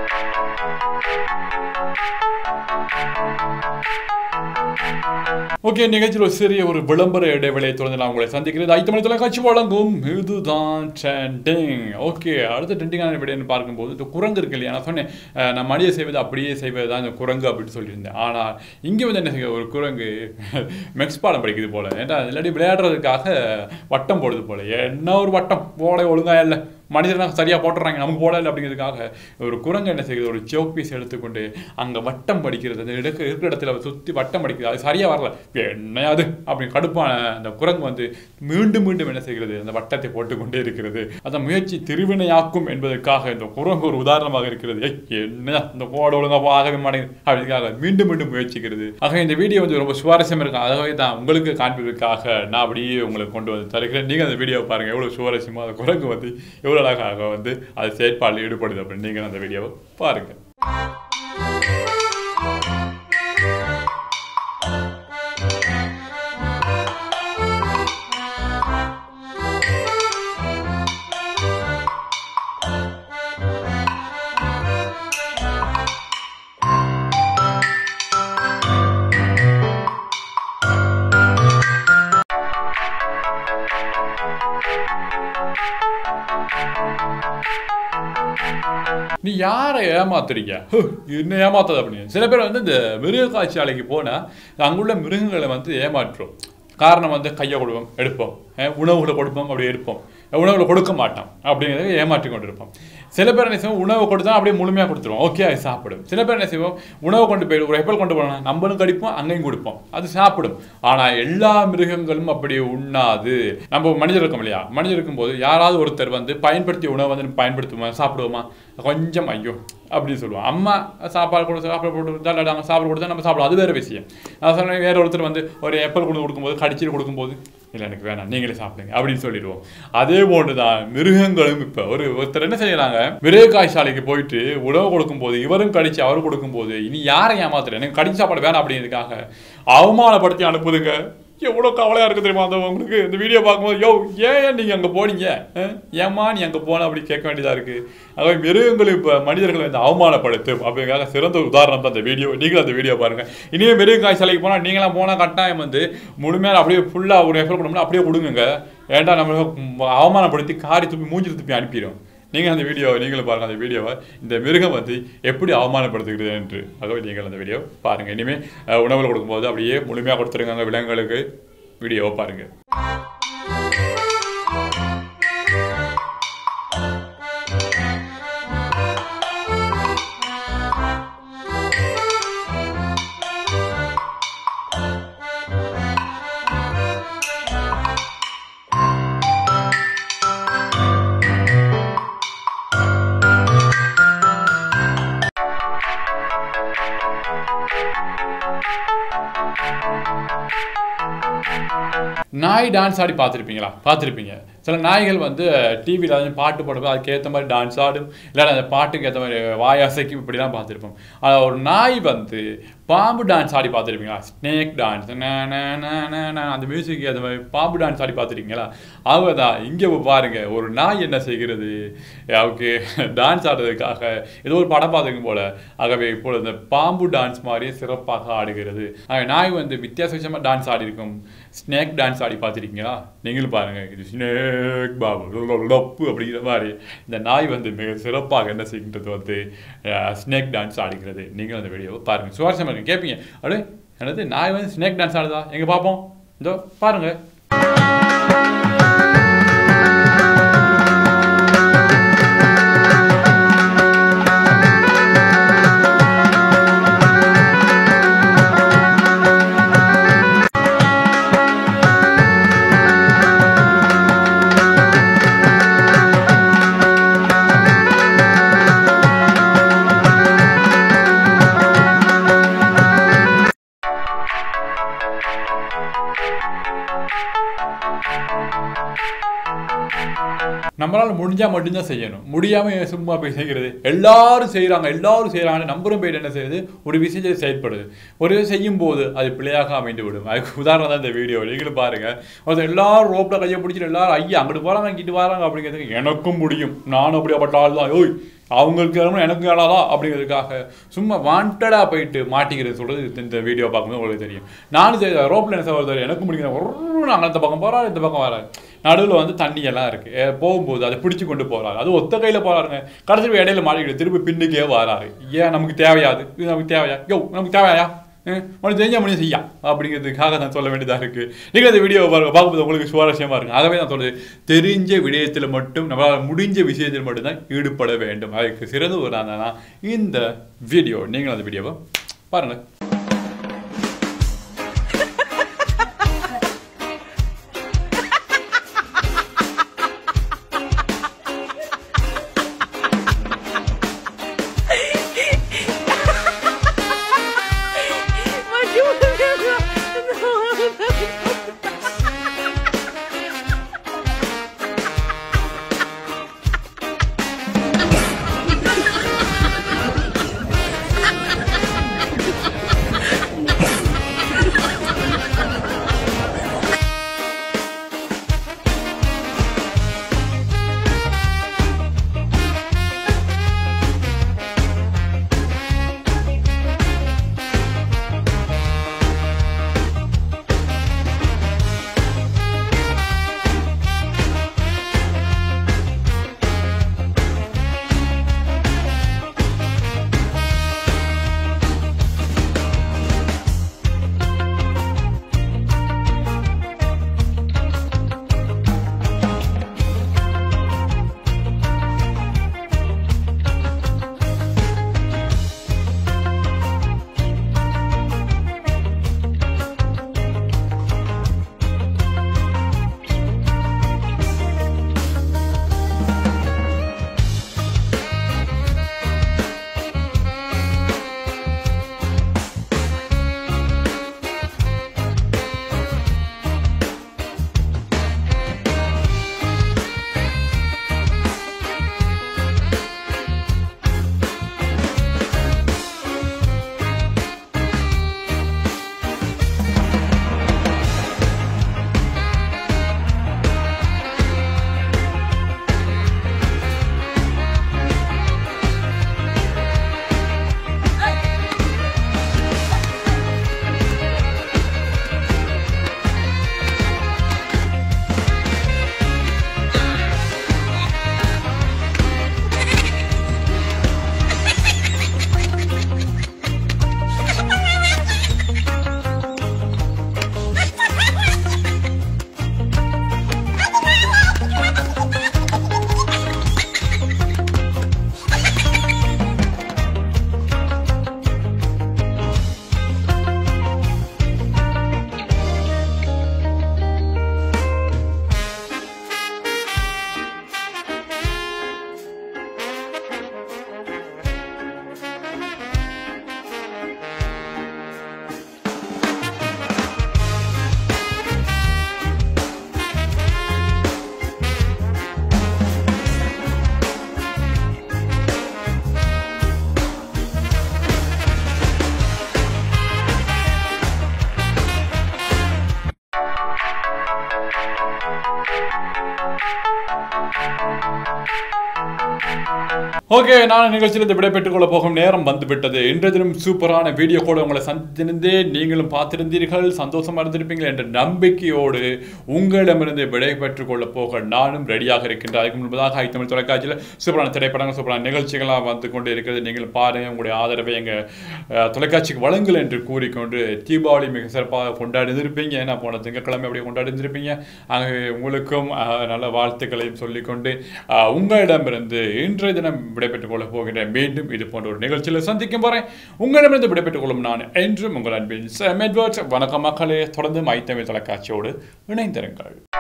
Okay நிகழ்ச்சியில் ஒரு சிறிய ஒரு விளம்பர இடைவேளையை தொடர்ந்து நான் உங்களை சந்திக்கிறது ஐத்தமணி தொலைக்காட்சி வழங்கும் இதுதான் ட்ரெண்டிங் ஓகே அடுத்த ட்ரெண்டிங்கான விடைன்னு பார்க்கும்போது இந்த குரங்கு இருக்கு இல்லையா நான் சொன்னேன் அஹ், நான் மனித செய்வது அப்படியே செய்வது தான் இந்த குரங்கு அப்படின்னு சொல்லியிருந்தேன் ஆனால் இங்கே வந்து என்ன செய்ய ஒரு குரங்கு மெக்ஸ் பாடம் படிக்குது போல ஏன்டா இல்லாட்டி விளையாடுறதுக்காக வட்டம் போடுது போல என்ன ஒரு வட்டம் போட ஒழுங்கா இல்லை மனிதர்கள் சரியாக போட்டுறாங்க நமக்கு போடலை அப்படிங்கிறதுக்காக ஒரு குரங்கு என்ன செய்யுது ஒரு சோக் பீஸ் எடுத்துக்கொண்டு அங்கே வட்டம் படிக்கிறது அந்த இடக்கு இருக்கிற இடத்துல சுற்றி வட்டம் படிக்கிறது அது சரியாக வரல என்ன அது அப்படி கடுப்பான அந்த குரங்கு வந்து மீண்டும் மீண்டும் என்ன செய்கிறது அந்த வட்டத்தை போட்டுக்கொண்டே இருக்கிறது அந்த முயற்சி திருவினையாக்கும் என்பதற்காக இந்த குரங்கு ஒரு உதாரணமாக இருக்கிறது ஏய், என்ன இந்த கோடு ஒழுங்காக ஆகவே மாட்டேங்குது அப்படிங்கிறதுக்காக மீண்டும் மீண்டும் முயற்சிக்கிறது ஆக இந்த வீடியோ வந்து ரொம்ப சுவாரஸ்யம் இருக்கும் ஆகவே தான் உங்களுக்கு காண்பிப்பதற்காக நான் அப்படியே உங்களுக்கு கொண்டு வந்து தருகிறேன் நீங்கள் அந்த வீடியோவை பாருங்கள் எவ்வளோ சுவாரஸ்யமாக அந்த குரங்கு வந்து எவ்வளோ அழகாக வந்து அது செயற்பாடில் ஈடுபடுது அப்படின்னு நீங்கள் அந்த வீடியோவை பாருங்கள் நீ யாரை ஏமாத்துறீங்க ஹு, என்ன ஏமாத்தாது அப்படின்னு சில பேர் வந்து இந்த மிருக காட்சியாலைக்கு போனால் அங்குள்ள மிருகங்களை வந்து ஏமாற்றுறோம் காரணம் வந்து கையை கொடுப்போம் எடுப்போம் அஹ் உணவுகளை கொடுப்போம் அப்படி எடுப்போம் உணவுகளை கொடுக்க மாட்டோம் அப்படிங்கிறத ஏமாற்றி கொண்டு இருப்போம் சில பேர் என்ன செய்வோம் உணவை கொடுத்தா அப்படியே முழுமையாக கொடுத்துருவோம் ஓகே அது சாப்பிடும் சில பேர் என்ன செய்வோம் உணவை கொண்டு போய் ஒரு எப்பல் கொண்டு போனோம் நம்மளும் கடிப்போம் அங்கேயும் கொடுப்போம் அது சாப்பிடும் ஆனால் எல்லா மிருகங்களும் அப்படி உண்ணாது நம்ம மனிதர் இருக்கோம் இல்லையா மனிதர் இருக்கும்போது யாராவது ஒருத்தர் வந்து பயன்படுத்திய உணவை வந்து நம்ம பயன்படுத்துவோமா சாப்பிடுவோமா கொஞ்சம் ஐயோ அப்படின்னு சொல்லுவோம் அம்மா சாப்பாடு கொடுத்து சாப்பாடு கொடுத்தா இல்லாட்டாங்க சாப்பாடு கொடுத்தா நம்ம சாப்பிடுவோம் அது வேறு விஷயம் நான் சொன்னேன் வேற ஒருத்தர் வந்து ஒரு எப்பல் கொண்டு கொடுக்கும்போது கடிச்சிட்டு கொடுக்கும்போது இல்லை எனக்கு வேணாம் நீங்களே சாப்பிடுங்க அப்படின்னு சொல்லிடுவோம் அதே போன்று தான் மிருகங்களும் இப்போ ஒரு ஒருத்தர் என்ன செய்யறாங்க மிருக காய்ச்சாலைக்கு போயிட்டு உணவு கொடுக்கும்போது இவரும் கடிச்சு அவரும் கொடுக்கும்போது இனி யாரை ஏமாத்துறேன் எனக்கு கடிச்சு சாப்பாடு வேணாம் அப்படிங்கிறதுக்காக அவமானப்படுத்தி அனுப்புதுங்க எவ்வளோ கவலையாக இருக்குது தெரியுமா அந்த உங்களுக்கு இந்த வீடியோ பார்க்கும்போது யோ ஏன் நீங்கள் அங்கே போனீங்க அஹ்? ஏம்மா நீ அங்கே போன அப்படி கேட்க வேண்டியதாக இருக்குது ஆகவே மிருகங்கள் இப்போ மனிதர்களை வந்து அவமானப்படுத்தும் அப்படிங்கிறதுக்காக சிறந்த ஒரு உதாரணம் தான் அந்த வீடியோ நீங்களும் அந்த வீடியோ பாருங்கள் இனிமே மிருக காய்ச்சலைக்கு போனால் நீங்களாம் போனால் கட்டாயம் வந்து முழுமையாக அப்படியே ஃபுல்லாக ஒரு எஃபர்ட் பண்ணோம்னா அப்படியே கொடுங்க ஏன்டா நம்மள அவமானப்படுத்தி காரி துப்பி மூஞ்சி துப்பி அனுப்பிடும் நீங்கள் அந்த வீடியோ நீங்களும் பாருங்கள் அந்த வீடியோவை இந்த மிருகம் வந்து எப்படி அவமானப்படுத்துகிறது என்று ஆகவே நீங்கள் அந்த வீடியோ பாருங்கள் இனிமேல் உணவில் கொடுக்கும்போது அப்படியே முழுமையாக கொடுத்துருங்க அந்த விலங்குகளுக்கு வீடியோவை பாருங்கள் நாய் டான்ஸ் ஆடி பார்த்துருப்பீங்களா பார்த்துருப்பீங்க சில நாய்கள் வந்து டிவியில் வந்து பாட்டு பாடும்போது அதுக்கு ஏற்ற மாதிரி டான்ஸ் ஆடும் இல்லை அந்த பாட்டுக்கு ஏற்ற மாதிரி வாயாசைக்கும் இப்படிலாம் பார்த்துருப்போம் ஆனால் ஒரு நாய் வந்து பாம்பு டான்ஸ் ஆடி பார்த்துருப்பீங்களா ஸ்னேக் டான்ஸ் அந்த மியூசிக் ஏற்ற மாதிரி பாம்பு டான்ஸ் ஆடி பார்த்துருக்கீங்களா ஆகதான் இங்கே பாருங்க ஒரு நாய் என்ன செய்கிறது அவருக்கு டான்ஸ் ஆடுறதுக்காக ஏதோ ஒரு படம் பார்த்துக்கும் போல ஆகவே இப்பொழுது இந்த பாம்பு டான்ஸ் மாதிரியே சிறப்பாக ஆடுகிறது ஆக நாய் வந்து வித்தியாச வித்தியாசமாக டான்ஸ் ஆடி இருக்கும் ஸ்னேக் டான்ஸ் ஆடி பார்த்துருக்கீங்களா நீங்களும் பாருங்க இது ஸ்னேக் பாபு லொப்பு அப்படிங்கிற மாதிரி இந்த நாய் வந்து மிக சிறப்பாக என்ன செய்கின்றது வந்து ஸ்னேக் டான்ஸ் ஆடுகிறது நீங்களும் அந்த வீடியோவை பாருங்க சுவாரஸ்யமாக இருக்கு கேட்பீங்க அப்படியே என்னது நாய் வந்து ஸ்னேக் டான்ஸ் ஆடுதா எங்க பார்ப்போம் இதோ பாருங்க நம்மளால முடிஞ்சா மட்டும்தான் செய்யணும் முடியாம ஏன் சும்மா போய் செய்கிறது எல்லாரும் செய்றாங்க எல்லாரும் செய்றாங்க நம்பரும் போயிட்டு என்ன செய்யுது ஒரு விஷயத்தை செயல்படுது ஒரு விஷயம் செய்யும் போது அது பிழையாக அமைந்து விடும் அதுக்கு உதாரணம் தான் இந்த வீடியோ நீங்களும் பாருங்க ஒருத்தர் எல்லாரும் ரோப்ல கையை பிடிச்சிட்டு எல்லாரும் ஐயா அங்கிட்டு போறாங்க இங்கிட்டு வராங்க அப்படிங்கிறதுக்கு எனக்கும் முடியும் நானும் அப்படியாப்பட்ட ஆள் தான் ஓய் அவங்களுக்கு ஏழாமல் எனக்கு ஏழாதா அப்படிங்கிறதுக்காக சும்மா வாண்டடாக போயிட்டு மாட்டிக்கிறது சொல்கிறது இந்த வீடியோ பார்க்கும்போது உங்களுக்கு தெரியும் நானும் சரி ரோப்பில் என்ன சகோதரர் எனக்கும் பிடிக்கிற ஒரு நாங்கள் அந்த பக்கம் போகிறாரு இந்த பக்கம் வராரு நடுவில் வந்து தண்ணி எல்லாம் இருக்கு ஏ, போகும்போது அதை பிடிச்சு கொண்டு போறாரு அது ஒத்த கையில் போறாருங்க கடைசி இடையில மாட்டிக்கிட்டு திருப்பி பின்னுக்கே வராரு ஏன் நமக்கு தேவையாது இது நமக்கு தேவையா யோ நமக்கு தேவையா உனக்கு தெரிஞ்ச முடியும் செய்யா அப்படிங்கிறதுக்காக நான் சொல்ல வேண்டியதாக இருக்கு நீங்கள் இந்த வீடியோ பாருங்க பார்க்கும்போது உங்களுக்கு சுவாரஸ்யமா இருக்கும் ஆகவே நான் சொல்றது தெரிஞ்ச விடயத்தில் மட்டும் நம்மளால் முடிஞ்ச விஷயத்தில் மட்டும்தான் ஈடுபட வேண்டும் அதுக்கு சிறந்த ஒரு நான் இந்த வீடியோ நீங்கள் அந்த வீடியோவை பாருங்க Mas eu ஓகே நான் நிகழ்ச்சியிலிருந்து விடைபெற்றுக் கொள்ள போகும் நேரம் வந்துவிட்டது இன்றைய தினம் சூப்பரான வீடியோ கூட உங்களை சந்தித்திருந்தேன் நீங்களும் பார்த்திருந்தீர்கள் சந்தோஷமா இருந்திருப்பீங்கள் என்ற நம்பிக்கையோடு உங்களிடமிருந்து விடைபெற்றுக் கொள்ள போக நானும் ரெடியாக இருக்கின்றேன் அதுக்கு முன்பதாக ஐ தமிழ் தொலைக்காட்சியில் சூப்பரான திரைப்படங்கள் சூப்பரான நிகழ்ச்சிகளாக வந்து கொண்டு இருக்கிறது நீங்கள் பாருங்க உங்களுடைய ஆதரவை எங்கள் அஹ், தொலைக்காட்சிக்கு வழங்கல் என்று கூறிக்கொண்டு தீபாவளி மிக சிறப்பாக கொண்டாடி இருப்பீங்க ஏன்னா போன திங்கட்கிழமை அப்படியே கொண்டாடி இருந்திருப்பீங்க ஆகவே உங்களுக்கும் அஹ், நல்ல வாழ்த்துக்களையும் சொல்லிக்கொண்டு அஹ், உங்களிடமிருந்து இன்றைய தினம் விடைபெற்றுக் கொள்ள போகின்றேன் மீண்டும் இது போன்ற ஒரு நிகழ்ச்சியில் சந்திக்கும் வரை உங்களிடமிருந்து விடைபெற்றுக் கொள்ளும் நான் என்றும் உங்கள் அன்பின் மெட்வர்ட் வணக்கம் மக்களே தொடர்ந்து மைத்தமிழ் தொலைக்காட்சியோடு இணைந்திருங்கள்